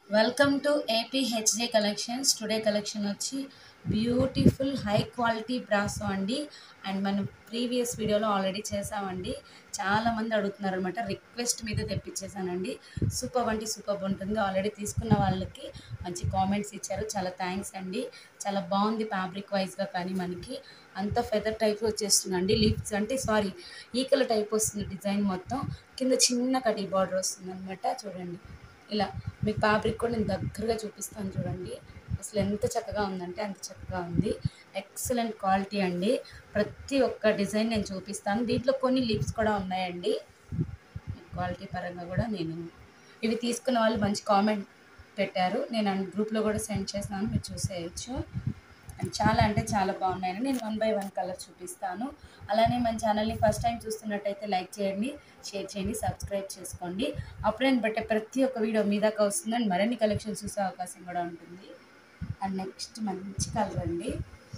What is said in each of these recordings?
welcome to AP HJ collections today collection వచ్చి beautiful high quality brasso అండి and మనం previous వీడియోలో already చేసామండి చాలామంది అడుగుతున్నారు అనమాట రిక్వెస్ట్ మీద తెప్పించేసానండి సూపర్ అంటే సూపర్ ఉంటుంది ఆల్రెడీ తీసుకున్న వాళ్ళకి మంచి కామెంట్స్ ఇచ్చారు చాలా థ్యాంక్స్ అండి చాలా బాగుంది ఫ్యాబ్రిక్ వైజ్గా కానీ మనకి అంత ఫెదర్ టైప్ వచ్చేస్తుందండి లీవ్స్ అంటే సారీ ఈకల టైప్ వస్తుంది డిజైన్ మొత్తం కింద చిన్న కటీ బార్డర్ వస్తుంది అనమాట చూడండి ఇలా మీకు ఫ్యాబ్రిక్ కూడా నేను దగ్గరగా చూపిస్తాను చూడండి అసలు ఎంత చక్కగా ఉందంటే అంత చక్కగా ఉంది ఎక్సలెంట్ క్వాలిటీ అండి ప్రతి ఒక్క డిజైన్ నేను చూపిస్తాను దీంట్లో కొన్ని లిప్స్ కూడా ఉన్నాయండి క్వాలిటీ పరంగా కూడా నేను ఇవి తీసుకున్న వాళ్ళు మంచి కామెంట్ పెట్టారు నేను గ్రూప్లో కూడా సెండ్ చేస్తున్నాను మీరు చూసేయచ్చు అండ్ చాలా అంటే చాలా బాగున్నాయండి నేను వన్ బై వన్ కలర్ చూపిస్తాను అలానే మన ఛానల్ని ఫస్ట్ టైం చూస్తున్నట్టయితే లైక్ చేయండి షేర్ చేయండి సబ్స్క్రైబ్ చేసుకోండి అప్పుడే నేను పెట్టే ప్రతి ఒక్క వీడియో మీ దాకా వస్తుంది అండ్ మరిన్ని కలెక్షన్స్ చూసే అవకాశం కూడా ఉంటుంది అండ్ నెక్స్ట్ మంచి కలర్ అండి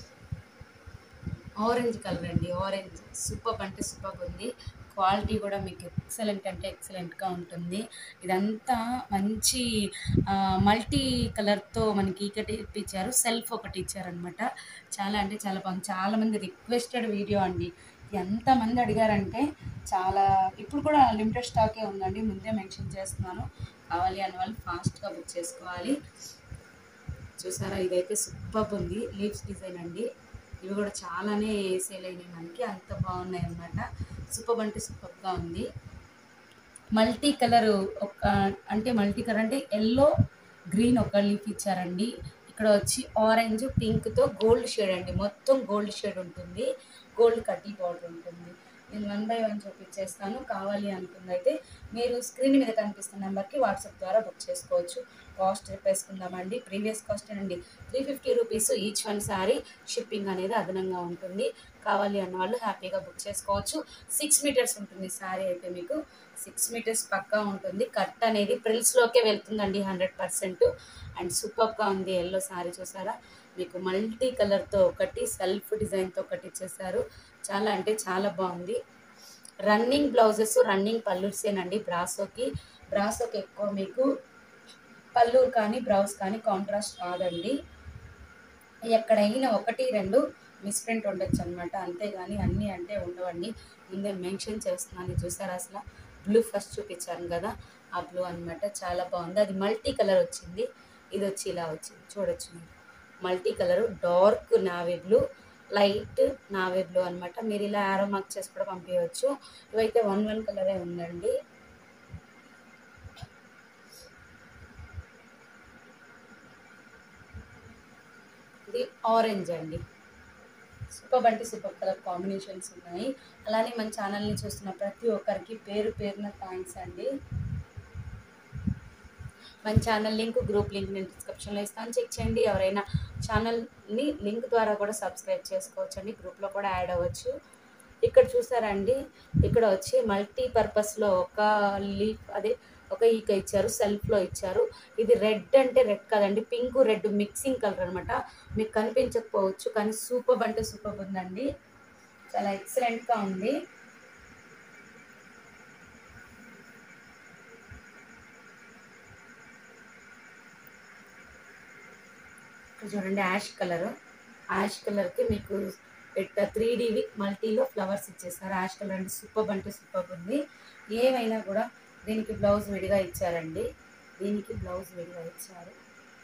ఆరెంజ్ కలర్ అండి ఆరెంజ్ సూపర్ అంటే సూపర్ ఉంది క్వాలిటీ కూడా మీకు ఎక్సలెంట్ అంటే ఎక్సలెంట్గా ఉంటుంది ఇదంతా మంచి మల్టీ కలర్తో మనకి ఒకటి ఇప్పించారు సెల్ఫ్ ఒకటి ఇచ్చారనమాట చాలా అంటే చాలా బాగుంది చాలామంది రిక్వెస్టెడ్ వీడియో అండి ఎంతమంది అడిగారంటే చాలా ఇప్పుడు కూడా లిమిటెడ్ స్టాకే ఉందండి ముందే మెన్షన్ చేస్తున్నాను కావాలి అనే వాళ్ళు ఫాస్ట్గా బుక్ చేసుకోవాలి చూసారా ఇదైతే సూపర్ ఉంది లీవ్స్ డిజైన్ అండి ఇవి కూడా చాలానే సేల్ అయినాయి మనకి అంత బాగున్నాయి అన్నమాట సూపర్ అంటే సూపర్గా ఉంది మల్టీ కలర్ ఒక అంటే మల్టీ కలర్ అంటే ఎల్లో గ్రీన్ ఒక లీఫ్ ఇచ్చారండి ఇక్కడ వచ్చి ఆరెంజ్ పింక్తో గోల్డ్ షేడ్ అండి మొత్తం గోల్డ్ షేడ్ ఉంటుంది గోల్డ్ కడ్డీ పౌడర్ ఉంటుంది నేను వన్ బై వన్ చూపించేస్తాను కావాలి అనుకుందైతే మీరు స్క్రీన్ మీద కనిపిస్తున్న నెంబర్కి వాట్సాప్ ద్వారా బుక్ చేసుకోవచ్చు కాస్ట్ చెప్పేసుకుందామండి ప్రీవియస్ కాస్ట్ అండి three fifty rupees each one sorry shipping అనేది అదనంగా ఉంటుంది కావాలి అన్న వాళ్ళు హ్యాపీగా బుక్ చేసుకోవచ్చు సిక్స్ మీటర్స్ ఉంటుంది సారీ అయితే మీకు సిక్స్ మీటర్స్ పక్కా ఉంటుంది కట్ అనేది ప్రిల్స్లోకే వెళ్తుందండి హండ్రెడ్ పర్సెంట్ అండ్ సూపర్గా ఉంది ఎల్లో సారీ చూసారా మీకు మల్టీ కలర్తో ఒకటి సెల్ఫ్ డిజైన్తో ఒకటి ఇచ్చేసారు చాలా అంటే చాలా బాగుంది రన్నింగ్ బ్లౌజెస్ రన్నింగ్ పల్లూర్సేనండి బ్రాసోకి బ్రాసోకి ఎక్కువ మీకు పళ్ళు కానీ బ్లౌజ్ కానీ కాంట్రాస్ట్ రాదండి ఎక్కడైనా ఒకటి రెండు మిస్ప్రింట్ ఉండొచ్చు అనమాట అంతేగాని అన్నీ అంటే ఉండవండి ముందే మెన్షన్ చేస్తున్నాను చూసారా అసలు బ్లూ ఫస్ట్ చూపించాను కదా ఆ బ్లూ అనమాట చాలా బాగుంది అది మల్టీ కలర్ వచ్చింది ఇది వచ్చి ఇలా వచ్చింది చూడొచ్చు మీరు multi colour dark navy blue light navy blue అనమాట మీరు ఇలా యారో మార్క్ చేసి కూడా పంపించవచ్చు ఇవైతే వన్ వన్ కలరే ఉందండి ఇది ఆరెంజ్ అండి సూపర్ అంటే సూపర్ కలర్ కాంబినేషన్స్ ఉన్నాయి అలానే మన ఛానల్ని చూస్తున్న ప్రతి ఒక్కరికి పేరు పేరున థ్యాంక్స్ అండి మన ఛానల్ లింక్ గ్రూప్ లింక్ నేను డిస్క్రిప్షన్లో ఇస్తాను చెక్ చేయండి ఎవరైనా ఛానల్ని లింక్ ద్వారా కూడా సబ్స్క్రైబ్ చేసుకోవచ్చు అండి గ్రూప్లో కూడా యాడ్ అవ్వచ్చు ఇక్కడ చూసారండి ఇక్కడ వచ్చి మల్టీ పర్పస్లో ఒక లీఫ్ అదే ఒక ఈక ఇచ్చారు సెల్ఫ్లో ఇచ్చారు ఇది రెడ్ అంటే రెడ్ కాదండి పింక్ రెడ్ మిక్సింగ్ కలర్ అనమాట మీకు కనిపించకపోవచ్చు కానీ సూపర్ అంటే సూపర్ ఉందండి చాలా ఎక్సలెంట్గా ఉంది చూడండి యాష్ కలర్ యాష్ కలర్కి మీకు త్రీ డీవి మల్టీలో ఫ్లవర్స్ ఇచ్చేసారు యాష్ కలర్ అంటే సూపర్ అంటే సూపర్ ఉంది ఏమైనా కూడా దీనికి బ్లౌజ్ విడిగా ఇచ్చారండి దీనికి బ్లౌజ్ విడిగా ఇచ్చారు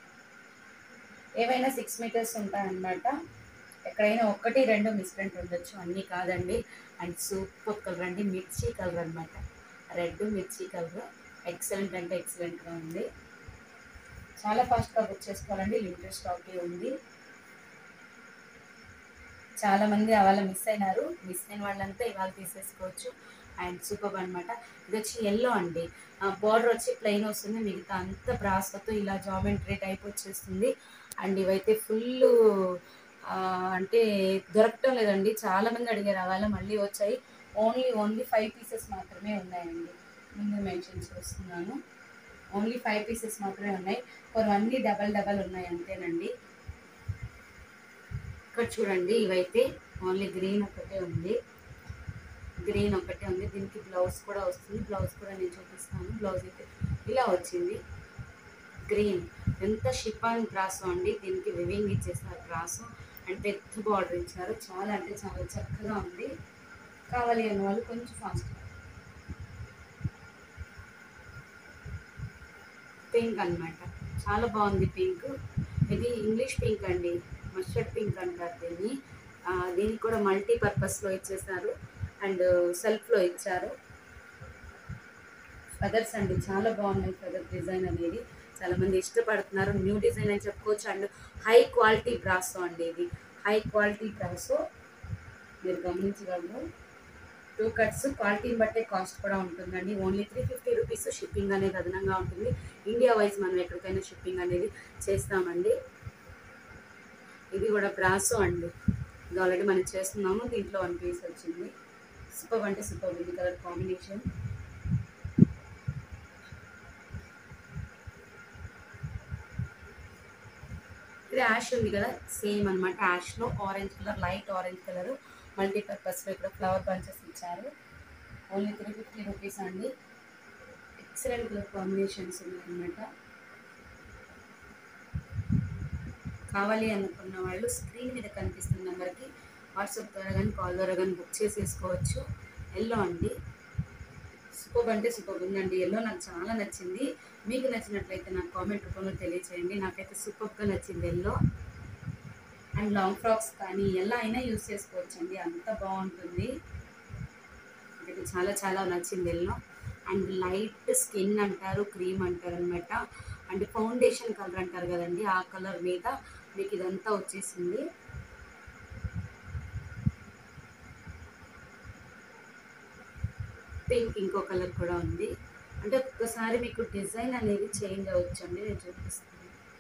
ఏవైనా సిక్స్ మీటర్స్ ఉంటాయన్నమాట ఎక్కడైనా ఒకటి రెండు మిస్ప్రింట్ ఉండొచ్చు అన్నీ కాదండి అండ్ సూపర్ కలర్ అండి మిర్చి కలర్ అనమాట రెడ్ మిర్చి కలర్ ఎక్సలెంట్ అంటే ఎక్సలెంట్గా ఉంది చాలా ఫాస్ట్గా బుక్ చేసుకోవాలండి లిమిటెడ్ స్టాకే ఉంది చాలామంది అవాళ మిస్ అయినారు మిస్ అయిన వాళ్ళంతా ఇవాళ తీసేసుకోవచ్చు అండ్ సూపర్ అనమాట ఇది వచ్చి ఎల్లో అండి బార్డర్ వచ్చి ప్లెయిన్ వస్తుంది మిగతా అంతా బ్రాస్తో ఇలా జామెంట్రీ టైప్ వచ్చేస్తుంది అండ్ ఇవైతే ఫుల్ అంటే దొరకటం లేదండి చాలామంది అడిగారు అవాళ మళ్ళీ వచ్చాయి ఓన్లీ ఓన్లీ ఫైవ్ పీసెస్ మాత్రమే ఉన్నాయండి ముందు మెన్షన్ చేస్తున్నాను ఓన్లీ ఫైవ్ పీసెస్ మాత్రమే ఉన్నాయి కొన్ని డబల్ డబల్ ఉన్నాయి అంతేనండి ఇక్కడ చూడండి ఇవైతే ఓన్లీ గ్రీన్ ఒకటే ఉంది గ్రీన్ ఒకటే ఉంది దీనికి బ్లౌజ్ కూడా వస్తుంది బ్లౌజ్ కూడా నేను చూపిస్తాను బ్లౌజ్ అయితే ఇలా వచ్చింది గ్రీన్ ఎంత షిఫాన్ బ్రాసో అండి దీనికి వివింగ్ ఇచ్చేసారు బ్రాసో అండ్ పెద్ద బార్డర్ ఇచ్చారు చాలా అంటే చాలా చక్కగా ఉంది కావాలి అన్న వాళ్ళు కొంచెం ఫాస్ట్ పింక్ అన్నమాట చాలా బాగుంది పింక్ ఇది ఇంగ్లీష్ పింక్ అండి మస్టర్డ్ పింక్ అంటారు దీన్ని ఆ, దీనికి కూడా మల్టీ పర్పస్లో ఇచ్చేసారు అండ్ సెల్ఫ్లో ఇచ్చారు ఫెదర్స్ అండి చాలా బాగున్నాయి ఫెదర్ డిజైన్ అనేది చాలా మంది ఇష్టపడుతున్నారు న్యూ డిజైన్ అని చెప్పుకోవచ్చు అండ్ హై క్వాలిటీ బ్రాసో అండి ఇది హై క్వాలిటీ బ్రాసో మీరు గమనించగలరు టూ కట్స్ క్వాలిటీని బట్టే కాస్ట్ కూడా ఉంటుందండి only three fifty rupees shipping అనేది అదనంగా ఉంటుంది ఇండియా వైజ్ మనం ఎక్కడికైనా షిప్పింగ్ అనేది చేస్తామండి ఇది కూడా బ్రాసో అండి ఇది ఆల్రెడీ మనం చేస్తున్నాము దీంట్లో వన్ పీస్ వచ్చింది సూపర్ అంటే సూపర్ ఉంది కలర్ కాంబినేషన్ ఇది యాష్ ఉంది కదా సేమ్ అనమాట యాష్లో orange colour light orange colour మల్టీపర్పస్లో ఇక్కడ ఫ్లవర్ బంచెస్ ఇచ్చారు ఓన్లీ త్రీ ఫిఫ్టీ రూపీస్ అండి ఎక్సలెంట్ కలర్ కాంబినేషన్స్ ఉన్నాయన్నమాట కావాలి అనుకున్న వాళ్ళు స్క్రీన్ మీద కనిపిస్తున్న నెంబర్కి వాట్సాప్ ద్వారా కానీ కాల్ ద్వారా కానీ బుక్ చేసేసుకోవచ్చు ఎల్లో అండి సూపర్ అంటే సూపర్ ఉందండి ఎల్లో నాకు చాలా నచ్చింది మీకు నచ్చినట్లయితే నాకు కామెంట్ రూపంలో తెలియచేయండి నాకైతే సూపర్గా నచ్చింది ఎల్లో అండ్ లాంగ్ ఫ్రాక్స్ కానీ ఎలా అయినా యూస్ చేసుకోవచ్చండి అంత బాగుంటుంది ఇది చాలా చాలా నచ్చింది ఎల్లో అండ్ లైట్ స్కిన్ అంటారు క్రీమ్ అంటారు అనమాట అండ్ ఫౌండేషన్ కలర్ అంటారు కదండి ఆ కలర్ మీద మీకు ఇదంతా వచ్చేసింది పింక్ ఇంకో కలర్ కూడా ఉంది అంటే ఒక్కసారి మీకు డిజైన్ అనేది చేంజ్ అవ్వచ్చండి నేను చూపిస్తాను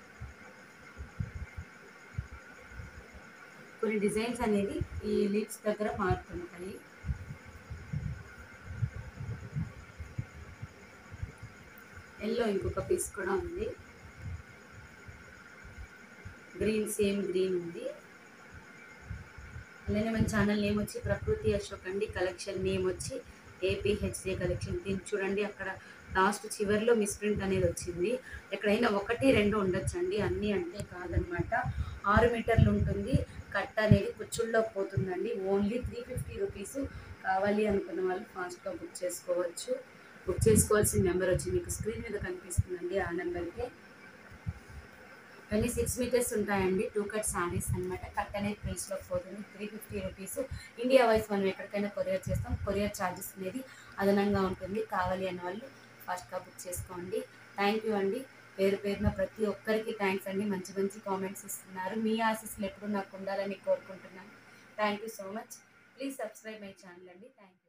కొన్ని డిజైన్స్ అనేది ఈ లిప్స్ దగ్గర మారుతుంటాయి ఎల్లో ఇంకొక పీస్ కూడా ఉంది గ్రీన్ సేమ్ గ్రీన్ ఉంది అలానే మన ఛానల్ నేమ్ వచ్చి ప్రకృతి అశోక్ అండి కలెక్షన్ నేమ్ వచ్చి ఏపీహెచ్డే కలెక్షన్ దీన్ని చూడండి అక్కడ లాస్ట్ చివరిలో మిస్ప్రింట్ అనేది వచ్చింది ఎక్కడైనా ఒకటి రెండు ఉండొచ్చండి అన్నీ అంటే కాదనమాట ఆరు మీటర్లు ఉంటుంది కట్ట అనేది కుచ్చుల్లో పోతుందండి ఓన్లీ త్రీ ఫిఫ్టీ రూపీస్ కావాలి అనుకున్న వాళ్ళు ఫాస్ట్గా బుక్ చేసుకోవచ్చు బుక్ చేసుకోవాల్సిన నెంబర్ వచ్చి మీకు స్క్రీన్ మీద కనిపిస్తుందండి ఆ నెంబర్కే ఇవన్నీ సిక్స్ మీటర్స్ ఉంటాయండి టూ కట్ శారీస్ అనమాట కట్ అనేది ప్రైస్లో పోతుంది three fifty rupees India wise మనం ఎక్కడికైనా కొరియర్ చేస్తాం కొరియర్ ఛార్జెస్ అనేది అదనంగా ఉంటుంది కావాలి అన్న వాళ్ళు ఫాస్ట్గా బుక్ చేసుకోండి థ్యాంక్ యూ అండి పేరు పేరున ప్రతి ఒక్కరికి థ్యాంక్స్ అండి మంచి మంచి కామెంట్స్ ఇస్తున్నారు మీ ఆశీస్సులు ఎప్పుడు నాకు ఉండాలని కోరుకుంటున్నాను thank you so much please subscribe my channel అండి థ్యాంక్ యూ